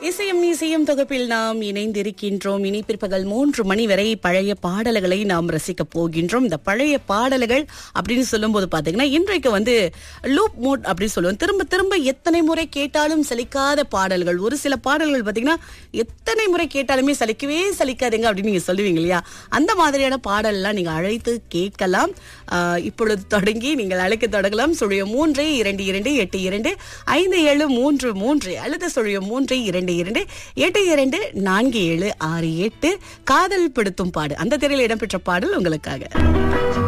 இசையும் இசையும் தொகுப்பில் நாம் இணைந்திருக்கின்றோம் இனி பிற்பகல் மூன்று மணி வரை பழைய பாடல்களை நாம் ரசிக்க போகின்றோம் இந்த பழைய பாடல்கள் அப்படின்னு சொல்லும்போது பாத்தீங்கன்னா இன்றைக்கு வந்து லூப் மோட் அப்படின்னு சொல்லுவோம் திரும்ப திரும்ப எத்தனை முறை கேட்டாலும் சலிக்காத பாடல்கள் ஒரு சில பாடல்கள் பாத்தீங்கன்னா எத்தனை முறை கேட்டாலுமே சலிக்கவே சலிக்காதுங்க அப்படின்னு நீங்க சொல்லுவீங்க இல்லையா அந்த மாதிரியான பாடல்லாம் நீங்க அழைத்து கேட்கலாம் ஆஹ் இப்பொழுது தொடங்கி நீங்கள் அழைக்க தொடங்கலாம் சுழியம் மூன்று இரண்டு இரண்டு எட்டு இரண்டு ஐந்து ஏழு மூன்று மூன்று அல்லது சுழியம் மூன்று இரண்டு இரண்டு எட்டு இரண்டு நான்கு ஏழு ஆறு எட்டு காதல் படுத்தும் பாடு அந்த திரையில் இடம்பெற்ற பாடல் உங்களுக்காக